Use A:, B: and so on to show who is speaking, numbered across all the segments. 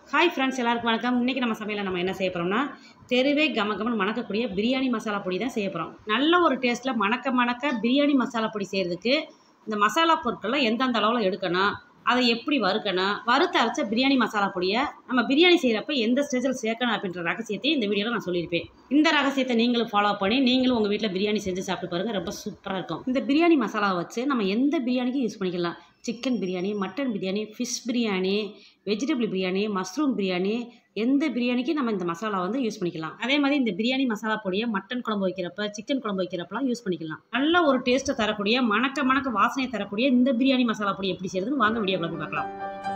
A: hi friends எல்லாருக்கும் வணக்கம் இன்றைக்கி நம்ம சமையலில் நம்ம என்ன செய்ய போகிறோம்னா தெருவே கம கமன்னு மணக்கக்கூடிய பிரியாணி மசாலா பொடி தான் செய்ய போகிறோம் நல்ல ஒரு டேஸ்ட்டில் மணக்க மணக்க பிரியாணி மசாலா பொடி செய்கிறதுக்கு இந்த மசாலா பொருட்கள்லாம் எந்தெந்த அளவில் எடுக்கணும் அதை எப்படி வறுக்கணும் வறுத்து அரைச்ச பிரியாணி மசாலா பொடியை நம்ம பிரியாணி செய்கிறப்ப எந்த ஸ்டேஜில் சேர்க்கணும் அப்படின்ற ரகசியத்தையும் இந்த வீடியோவில் நான் சொல்லியிருப்பேன் இந்த ரகசியத்தை நீங்களும் ஃபாலோ பண்ணி நீங்களும் உங்கள் வீட்டில் பிரியாணி செஞ்சு சாப்பிட்டு பாருங்கள் ரொம்ப சூப்பராக இருக்கும் இந்த பிரியாணி மசாலாவை வச்சு நம்ம எந்த பிரியாணிக்கும் யூஸ் பண்ணிக்கலாம் chicken biryani mutton biryani fish biryani vegetable biryani mushroom biryani எந்த பிரியாணிக்கு நம்ம இந்த மசாலா வந்து யூஸ் பண்ணிக்கலாம் அதே மாதிரி இந்த பிரியாணி மசாலா பொடியை மட்டன் குழம்பு வைக்கிறப்ப சிக்கன் குழம்பு வைக்கிறப்பலாம் யூஸ் பண்ணிக்கலாம் நல்ல ஒரு டேஸ்ட்டை தரக்கூடிய மணக்க மணக்க வாசனையை தரக்கூடிய இந்த பிரியாணி மசாலா பொடி எப்படி செய்யறதுன்னு வாங்க வீடியோ போய் பார்க்கலாம்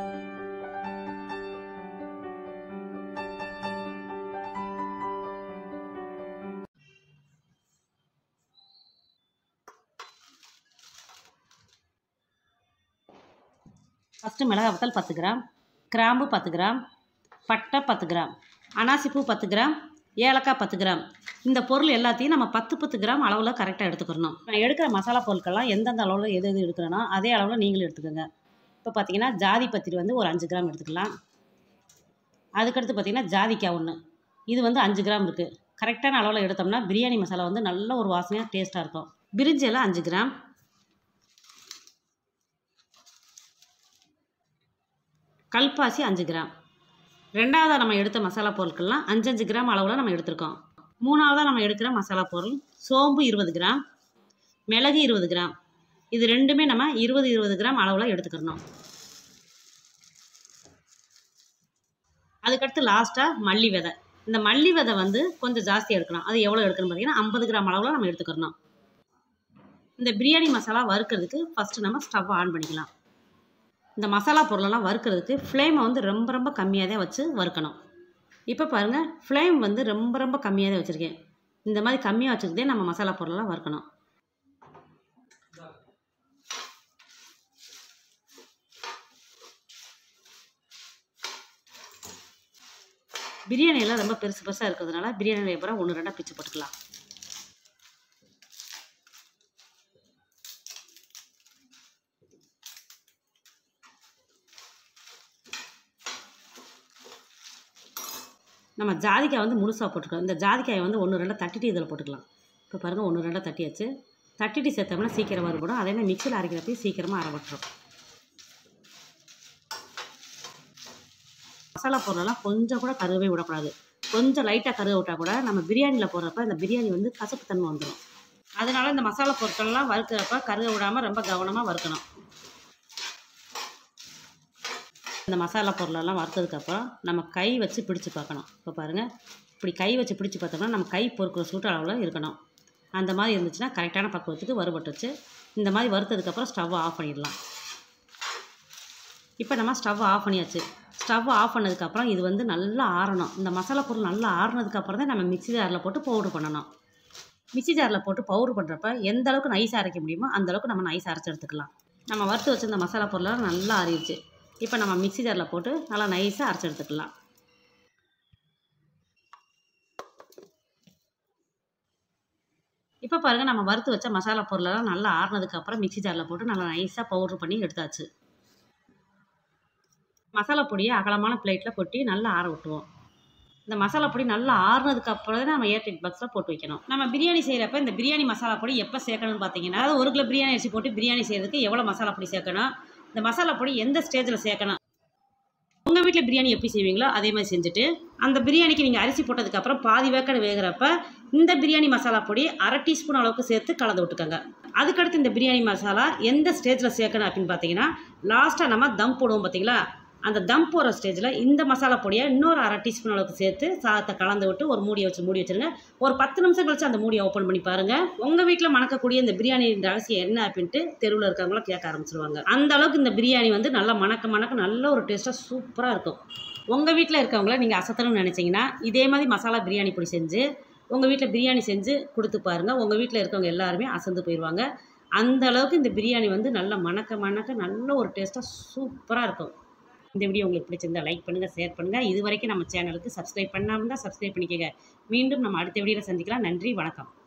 A: ஃபஸ்ட்டு மிளகாய் வத்தல் பத்து கிராம் கிராம்பு பத்து கிராம் பட்டை பத்து கிராம் அனாசிப்பூ பத்து கிராம் ஏலக்காய் பத்து கிராம் இந்த பொருள் எல்லாத்தையும் நம்ம பத்து பத்து கிராம் அளவில் கரெக்டாக எடுத்துக்கணும் நான் எடுக்கிற மசாலா பொருட்கள்லாம் எந்தெந்த அளவில் எது எது எடுக்கிறேனோ அதே அளவில் நீங்களும் எடுத்துக்கோங்க இப்போ பார்த்தீங்கன்னா ஜாதி பத்திரி வந்து ஒரு அஞ்சு கிராம் எடுத்துக்கலாம் அதுக்கடுத்து பார்த்தீங்கன்னா ஜாதிக்காய் ஒன்று இது வந்து அஞ்சு கிராம் இருக்குது கரெக்டான அளவில் எடுத்தோம்னா பிரியாணி மசாலா வந்து நல்ல ஒரு வாசனையாக டேஸ்ட்டாக இருக்கும் பிரிஞ்சி எல்லாம் அஞ்சு கிராம் கல்பாசி அஞ்சு கிராம் ரெண்டாவதாக நம்ம எடுத்த மசாலா பொருட்கள்லாம் அஞ்சஞ்சு கிராம் அளவில் நம்ம எடுத்திருக்கோம் மூணாவதாக நம்ம எடுக்கிற மசாலா பொருள் சோம்பு இருபது கிராம் மிளகு இருபது கிராம் இது ரெண்டுமே நம்ம இருபது இருபது கிராம் அளவில் எடுத்துக்கிறணும் அதுக்கடுத்து லாஸ்ட்டாக மல்லி விதை இந்த மல்லி விதை வந்து கொஞ்சம் ஜாஸ்தி எடுக்கணும் அது எவ்வளோ எடுக்கணும் பார்த்தீங்கன்னா ஐம்பது கிராம் அளவில் நம்ம எடுத்துக்கிறணும் இந்த பிரியாணி மசாலா வறுக்கிறதுக்கு ஃபஸ்ட்டு நம்ம ஸ்டவ் ஆன் பண்ணிக்கலாம் இந்த மசாலா பொருளெல்லாம் வறுக்கிறதுக்கு ஃப்ளேமை வந்து ரொம்ப ரொம்ப கம்மியாக தான் வச்சு வறுக்கணும் இப்போ பாருங்கள் ஃப்ளேம் வந்து ரொம்ப ரொம்ப கம்மியாக தான் வச்சுருக்கேன் இந்த மாதிரி கம்மியாக வச்சுருக்கதே நம்ம மசாலா பொருளெல்லாம் வறுக்கணும் பிரியாணியெல்லாம் ரொம்ப பெருசு பெருசாக இருக்கிறதுனால பிரியாணி அப்புறம் ஒன்று ரெண்டாக பிச்சு போட்டுக்கலாம் நம்ம ஜாதிக்காய் வந்து முழுசாக போட்டுக்கலாம் இந்த ஜாதிக்காயை வந்து ஒன்று ரெண்டாக தட்டிட்டு இதில் போட்டுக்கலாம் இப்போ பாருங்கள் ஒன்று ரெண்டாக தட்டியாச்சு தட்டிட்டு சேர்த்தோம்னா சீக்கிரம் வறுபடும் அதே மாதிரி மிக்சியில் அரைக்கிறப்பையும் சீக்கிரமாக அரைபட்டுரும் மசாலா பொருளெல்லாம் கொஞ்சம் கூட கருவே விடக்கூடாது கொஞ்சம் லைட்டாக கருவை விட்டால் கூட நம்ம பிரியாணியில் போடுறப்ப இந்த பிரியாணி வந்து கசப்பு தன்மை வந்துடும் அதனால இந்த மசாலா பொருட்கள்லாம் வறுக்கிறப்ப கருவை விடாமல் ரொம்ப கவனமாக வறுக்கணும் இந்த மசாலா பொருளெல்லாம் வறுத்ததுக்கப்புறம் நம்ம கை வச்சு பிடிச்சு பார்க்கணும் இப்போ பாருங்கள் இப்படி கை வச்சு பிடிச்சு பார்த்தோம்னா நம்ம கை பொறுக்கிற சூட்டு அளவில் இருக்கணும் அந்த மாதிரி இருந்துச்சுன்னா கரெக்டான பக்குவத்துக்கு வறுபட்டு வச்சு இந்த மாதிரி வறுத்ததுக்கப்புறம் ஸ்டவ் ஆஃப் பண்ணிடலாம் இப்போ நம்ம ஸ்டவ் ஆஃப் பண்ணியாச்சு ஸ்டவ் ஆஃப் பண்ணதுக்கப்புறம் இது வந்து நல்லா ஆறணும் இந்த மசாலா பொருள் நல்லா ஆறுனதுக்கப்புறம் தான் நம்ம மிக்ஸி ஜாரில் போட்டு பவுட்ரு பண்ணணும் மிக்ஸி ஜாரில் போட்டு பவுட்ரு பண்ணுறப்ப எந்த அளவுக்கு நைஸ் அரைக்க முடியுமோ அந்த அளவுக்கு நம்ம நைஸ் அரைச்சி எடுத்துக்கலாம் நம்ம வறுத்து வச்சிருந்த மசாலா பொருளெல்லாம் நல்லா ஆறிடுச்சு இப்போ நம்ம மிக்ஸி ஜாரில் போட்டு நல்லா நைஸாக அரைச்சி எடுத்துக்கலாம் இப்போ பாருங்கள் நம்ம வறுத்து வச்ச மசாலா பொருளெல்லாம் நல்லா ஆறுனதுக்கப்புறம் மிக்ஸி ஜாரில் போட்டு நல்லா நைஸாக பவுட்ரு பண்ணி எடுத்தாச்சு மசாலா பொடியை அகலமான பிளேட்டில் கொட்டி நல்லா ஆற விட்டுருவோம் இந்த மசாலா பொடி நல்லா ஆறுனதுக்கு அப்புறம் தான் நம்ம ஏர்டெட் பாக்ஸில் போட்டு வைக்கணும் நம்ம பிரியாணி செய்கிறப்ப இந்த பிரியாணி மசாலா பொடி எப்போ சேர்க்கணும்னு பார்த்தீங்கன்னா அதாவது ஒரு கிலோ பிரியாணி அரிசி போட்டு பிரியாணி செய்கிறதுக்கு எவ்வளோ மசாலா பொடி சேர்க்கணும் இந்த மசாலா பொடி எந்த ஸ்டேஜில் சேர்க்கணும் உங்கள் வீட்டில் பிரியாணி எப்படி செய்வீங்களோ அதே மாதிரி செஞ்சுட்டு அந்த பிரியாணிக்கு நீங்கள் அரிசி போட்டதுக்கப்புறம் பாதி வேக்கடை வேகிறப்ப இந்த பிரியாணி மசாலா பொடி அரை டீஸ்பூன் அளவுக்கு சேர்த்து கலந்து விட்டுக்கோங்க அதுக்கடுத்து இந்த பிரியாணி மசாலா எந்த ஸ்டேஜில் சேர்க்கணும் அப்படின்னு பார்த்தீங்கன்னா லாஸ்ட்டாக நம்ம தம் போடுவோம் பார்த்தீங்களா அந்த தம் போகிற ஸ்டேஜில் இந்த மசாலா பொடியை இன்னொரு அரை டீஸ்பூன் அளவுக்கு சேர்த்து சாதத்தை கலந்து விட்டு ஒரு மூடியை வச்சு மூடி வச்சுருங்க ஒரு பத்து நிமிஷம் கழிச்சு அந்த மூடியை ஓப்பன் பண்ணி பாருங்கள் உங்கள் வீட்டில் மணக்கக்கூடிய இந்த பிரியாணி ரகசியம் என்ன அப்படின்ட்டு தெருவில் இருக்கிறவங்களும் கேட்க ஆரம்பிச்சிருவாங்க அந்த அளவுக்கு இந்த பிரியாணி வந்து நல்லா மணக்க மணக்க நல்ல ஒரு டேஸ்ட்டாக சூப்பராக இருக்கும் உங்கள் வீட்டில் இருக்கவங்கள நீங்கள் அசத்தணும்னு நினச்சிங்கன்னா இதே மாதிரி மசாலா பிரியாணி பொடி செஞ்சு உங்கள் வீட்டில் பிரியாணி செஞ்சு கொடுத்து பாருங்கள் உங்கள் வீட்டில் இருக்கவங்க எல்லாருமே அசந்து போயிடுவாங்க அந்த அளவுக்கு இந்த பிரியாணி வந்து நல்லா மணக்க மணக்க நல்ல ஒரு டேஸ்ட்டாக சூப்பராக இருக்கும் இந்த வீடியோ உங்களுக்கு பிடிச்சிருந்தா லைக் பண்ணுங்கள் ஷேர் பண்ணுங்கள் இது வரைக்கும் நம்ம சேனலுக்கு சப்ஸ்கிரைப் பண்ணாமல் தான் சப்ஸ்கிரைப் பண்ணிக்கங்க மீண்டும் நம்ம அடுத்த வீடியோவில் சந்திக்கலாம் நன்றி வணக்கம்